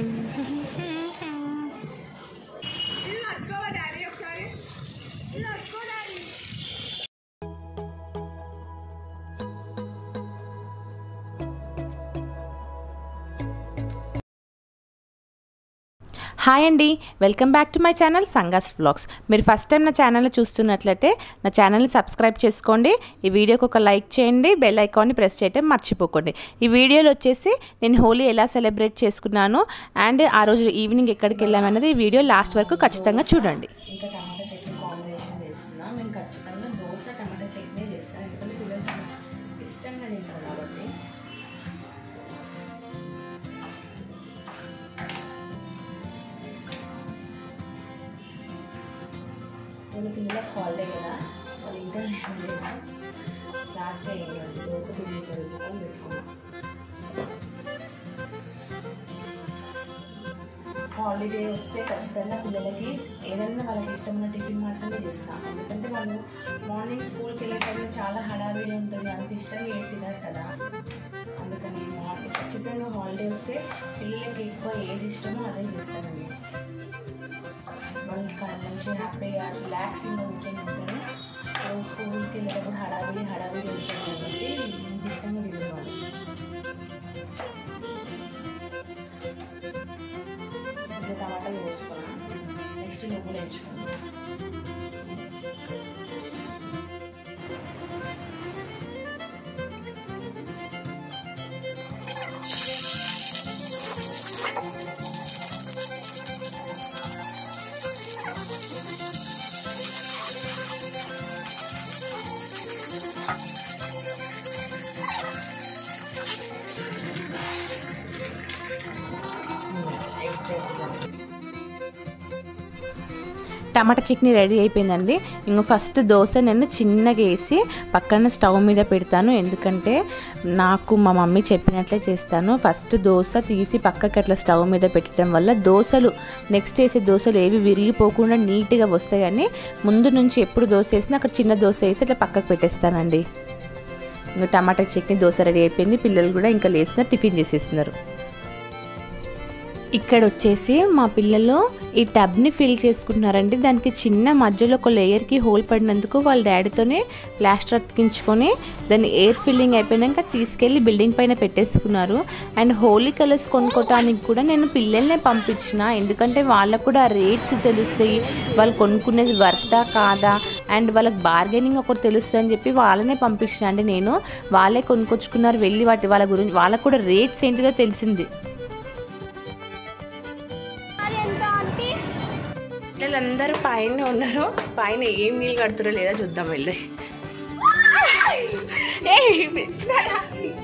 Hi అండి welcome back to my channel Sangas vlogs మీరు first time నా ఛానల్ని చూస్తున్నట్లయితే నా ఛానల్ని సబ్స్క్రైబ్ చేసుకోండి ఈ వీడియోకి ఒక లైక్ చేయండి బెల్ ఐకాన్ని ప్రెస్ చేయడం మర్చిపోకండి ఈ వీడియోలో వచ్చేసి నేను హోలీ ఎలా సెలబ్రేట్ చేసుకున్నాను అండ్ ఆ రోజు ఈవినింగ్ ఎక్కడికి వెళ్ళామన్నది ఈ వీడియో లాస్ట్ వరకు ఖచ్చితంగా చూడండి ఇంకా టమాటా చట్నీ కాంబినేషన్ చేస్తున్నా నేను ఖచ్చితంగా దోశ టమాటా చట్నీ చేస్తాను ఎందుకంటే పిల్లలు చాలా ఇష్టంగా తింటారు కాబట్టి నేను పిల్లలకు హాలిడే కదా వాళ్ళు ఇంకా లేదు రాత్రి అయ్యింది దోశ పిండి కలుపుకొని పెట్టుకున్నాను హాలిడే వస్తే ఖచ్చితంగా పిల్లలకి ఏదైనా వాళ్ళకి ఇష్టమైన టిఫిన్ మాత్రమే చేస్తాను ఎందుకంటే వాళ్ళు మార్నింగ్ స్కూల్కి వెళ్ళే టైంలో చాలా హడావిడి ఉంటుంది అంత ఇష్టంగా ఏం తినరు కదా అందుకని మార్నింగ్ ఖచ్చితంగా హాలిడే వస్తే పిల్లలకి ఎక్కువ ఏది ఇష్టమో అదే చేస్తానండి వాళ్ళకి మంచిగా హ్యాపీగా రిలాక్సింగ్గా కూర్చొని ఉంటారు వాళ్ళు స్కూల్కి వెళ్ళేటప్పుడు హడావిడి హడావిడి ఉంటుంది కాబట్టి ఇంత ఇష్టంగా తినేవాళ్ళు కొంచెం టమాటాలు పోసుకున్నాను నెక్స్ట్ నువ్వులు ఎంచుకున్నాను టమాటా చట్నీ రెడీ అయిపోయిందండి ఇంకో ఫస్ట్ దోశ నేను చిన్నగా వేసి పక్కన స్టవ్ మీద పెడతాను ఎందుకంటే నాకు మా మమ్మీ చెప్పినట్లే చేస్తాను ఫస్ట్ దోశ తీసి పక్కకి అట్లా స్టవ్ మీద పెట్టడం వల్ల దోశలు నెక్స్ట్ వేసే దోశలు ఏవి విరిగిపోకుండా నీట్గా వస్తాయని ముందు నుంచి ఎప్పుడు దోశ వేసినా అక్కడ చిన్న దోశ వేసి అట్లా పక్కకు పెట్టేస్తానండి ఇంకా టమాటా చట్నీ దోశ రెడీ అయిపోయింది పిల్లలు కూడా ఇంకా లేచిన టిఫిన్ చేసేస్తున్నారు ఇక్కడ వచ్చేసి మా పిల్లలు ఈ టబ్ని ఫిల్ చేసుకుంటున్నారండి దానికి చిన్న మధ్యలో ఒక లేయర్కి హోల్ పడినందుకు వాళ్ళ డాడీతోనే ప్లాస్టర్ అతికించుకొని దాన్ని ఎయిర్ ఫిల్లింగ్ అయిపోయాక తీసుకెళ్ళి బిల్డింగ్ పైన పెట్టేసుకున్నారు అండ్ హోలీ కలర్స్ కొనుక్కోవడానికి కూడా నేను పిల్లల్నే పంపించిన ఎందుకంటే వాళ్ళకు కూడా రేట్స్ తెలుస్తాయి వాళ్ళు కొనుక్కునేది వర్తా కాదా అండ్ వాళ్ళకి బార్గెనింగ్ ఒకటి తెలుస్తుంది అని చెప్పి వాళ్ళనే పంపించిన అండి నేను వాళ్ళే కొనుక్కొచ్చుకున్నారు వెళ్ళి వాటి వాళ్ళ గురించి వాళ్ళకు కూడా రేట్స్ ఏంటిదో తెలిసింది పిల్లలందరూ పైన ఉన్నారు పైన ఏం నీళ్ళు కడుతురో లేదా చూద్దాం వెళ్ళి ఏయ్, పిచ్చిదానా.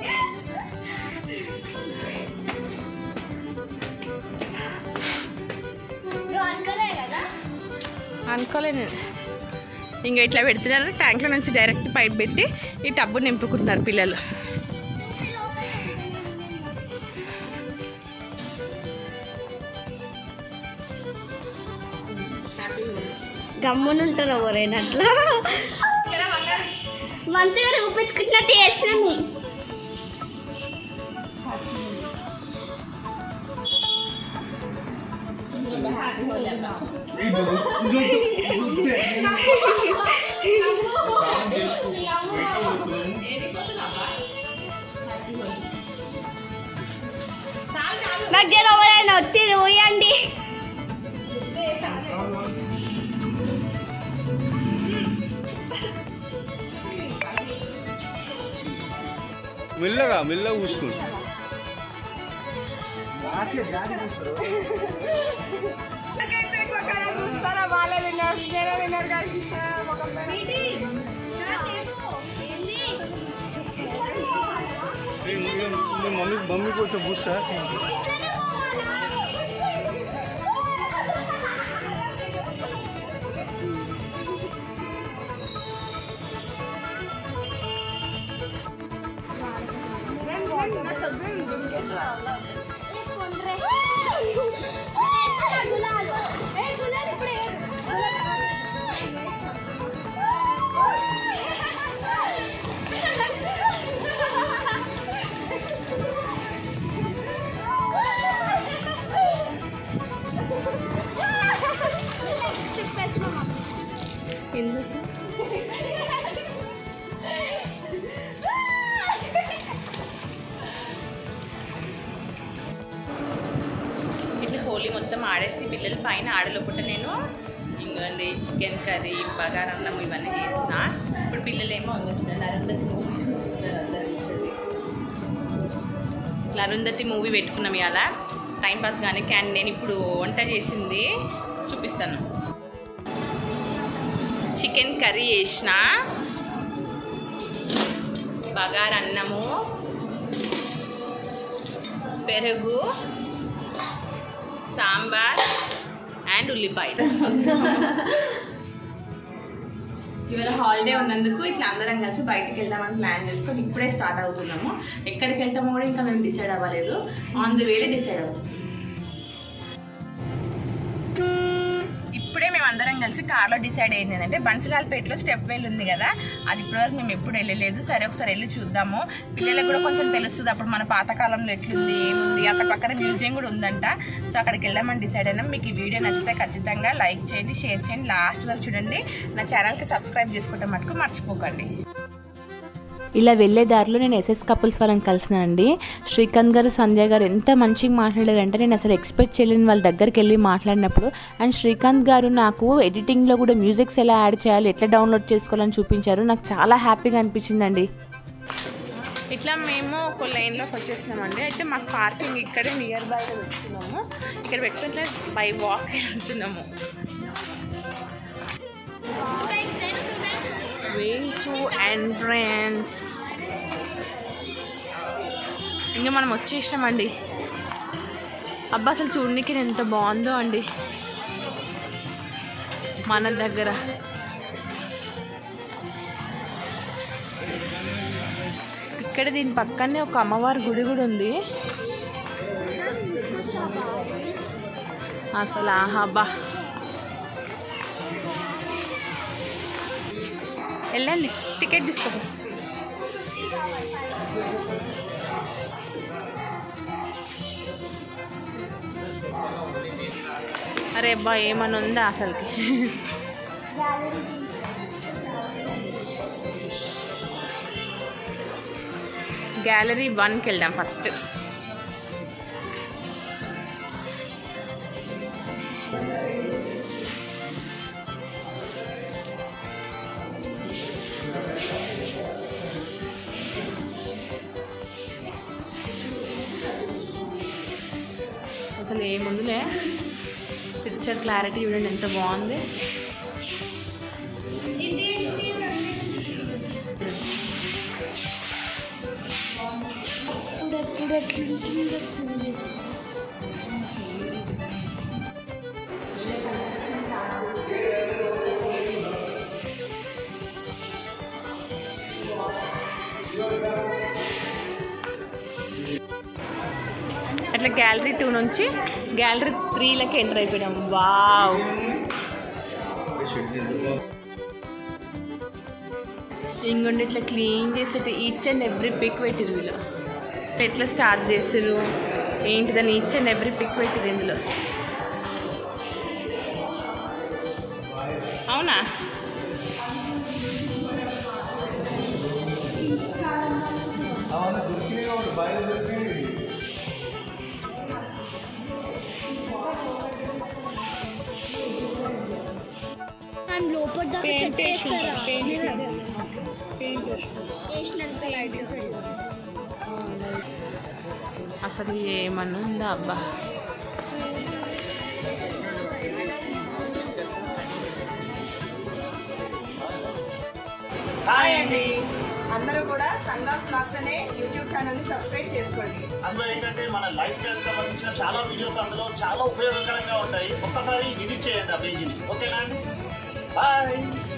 అనుకోలేను ఇంకా ఇట్లా పెడుతున్నారు ట్యాంక్లో నుంచి డైరెక్ట్ పైప్ పెట్టి ఈ టబ్బు నింపుకుంటున్నారు పిల్లలు గమ్మునుంటారు ఎవరైనా అట్లా మంచిగా చూపించుకున్నట్టు చేసినాము దగ్గర ఎవరైనా వచ్చి పోయండి మెల్లగా మెల్లగా కూసుకో మమ్మీ మమ్మీ కోసం పూస్తా ఏ మొత్తం ఆడేసి పిల్లల పైన ఆడలోపట నేను ఇంకోండి చికెన్ కర్రీ బగారన్నం ఇవన్నీ చేసిన ఇప్పుడు పిల్లలు ఏమో చూస్తున్నారు అరుంధతి మూవీ చూస్తున్నారు అందరూ కూర్చొని. ఇట్లా అరుంధతి మూవీ పెట్టుకున్నాం ఇవాళ టైం పాస్ కానీ కానీ నేను ఇప్పుడు వంట చేసింది చూపిస్తాను చికెన్ కర్రీ చేసిన బగార్ అన్నము పెరుగు సాంబార్ అండ్ ఉల్లిపాయలు ఇవాళ హాలిడే ఉన్నందుకు ఇట్లా అందరం కలిసి బయటికి వెళ్దామని ప్లాన్ చేసుకొని ఇప్పుడే స్టార్ట్ అవుతున్నాము ఎక్కడికి వెళ్తామో కూడా ఇంకా మేము డిసైడ్ అవ్వలేదు ఆన్ ది వేరే డిసైడ్ అవుతున్నాం ఇప్పుడే మేము అందరం కలిసి కార్లో డిసైడ్ అయింది ఏంటంటే బన్సిలాల్పేటలో స్టెప్ వెల్ ఉంది కదా అది ఇప్పటివరకు మేము ఎప్పుడు వెళ్ళలేదు సరే ఒకసారి వెళ్ళి చూద్దాము పిల్లలకు కూడా కొంచెం తెలుస్తుంది అప్పుడు మన పాతకాలంలో ఎట్లుంది ఏముంది అక్కడ పక్కన మ్యూజియం కూడా ఉందంట సో అక్కడికి వెళ్ళామని డిసైడ్ అయినాం మీకు ఈ వీడియో నచ్చితే ఖచ్చితంగా లైక్ చేయండి షేర్ చేయండి లాస్ట్ వరకు చూడండి నా ఛానల్కి సబ్స్క్రైబ్ చేసుకోవటం మటుకు మర్చిపోకండి ఇలా వెళ్ళే దారిలో నేను ఎస్ఎస్ కపుల్స్ వాళ్ళని కలిసినానండి శ్రీకాంత్ గారు సంధ్య గారు ఎంత మంచిగా మాట్లాడారంటే నేను అసలు ఎక్స్పెక్ట్ చేయలేని వాళ్ళ దగ్గరికి వెళ్ళి మాట్లాడినప్పుడు అండ్ శ్రీకాంత్ గారు నాకు ఎడిటింగ్లో కూడా మ్యూజిక్స్ ఎలా యాడ్ చేయాలి ఎట్లా డౌన్లోడ్ చేసుకోవాలని చూపించారు నాకు చాలా హ్యాపీగా అనిపించిందండి ఇట్లా మేము ఒక లైన్లోకి వచ్చేసినామండి అయితే మాకు పార్కింగ్ ఇక్కడే నియర్ బైలో పెట్టుకున్నాము ఇక్కడ పెట్టుకుంటే బై వాక్ వెళ్తున్నాము వే టు ఎంట్రన్స్ ఇంకా మనం వచ్చేసినామండి అబ్బా అసలు చూడడానికి ఎంత బాగుందో అండి మన దగ్గర ఇక్కడ దీని పక్కనే ఒక అమ్మవారి గుడి కూడా ఉంది అసలు ఆహాబా వెళ్ళండి టికెట్ తీసుకోండి అరే అబ్బా ఏమన్నా ఉందా అసలుకి గ్యాలరీ వన్కి వెళ్దాం ఫస్ట్ అసలు ఏముందిలే పిక్చర్ క్లారిటీ చూడండి ఎంత బాగుంది అట్లా గ్యాలరీ టూ నుంచి గ్యాలరీ త్రీలకి ఎంటర్ అయిపోయినాం వావ్ ఇంకొండి ఇట్లా క్లీన్ చేసేటి ఈచ్ అండ్ ఎవ్రీ పిక్ పెట్టిరు వీళ్ళు ఎట్లా స్టార్ట్ చేసిర్రు ఏంటిదని ఈచ్ అండ్ ఎవ్రీ పిక్ పెట్టిరు ఇందులో అవునా అండ్ లోపల దాకా చెప్పేస్తారా వేసినంత లైట్ అసలు ఏమన్నా ఉందా అబ్బా హాయ్ అండి అందరూ కూడా సంగాస్ బ్లాగ్స్ అనే యూట్యూబ్ ఛానల్ ని సబ్స్క్రైబ్ చేసుకోండి అందులో ఏంటంటే మన లైఫ్ స్టైల్ సంబంధించిన చాలా వీడియోస్ అందులో చాలా ఉపయోగకరంగా ఉంటాయి ఒక్కసారి విజిట్ చేయండి ఆ పేజీని ఓకేనా అండి బాయ్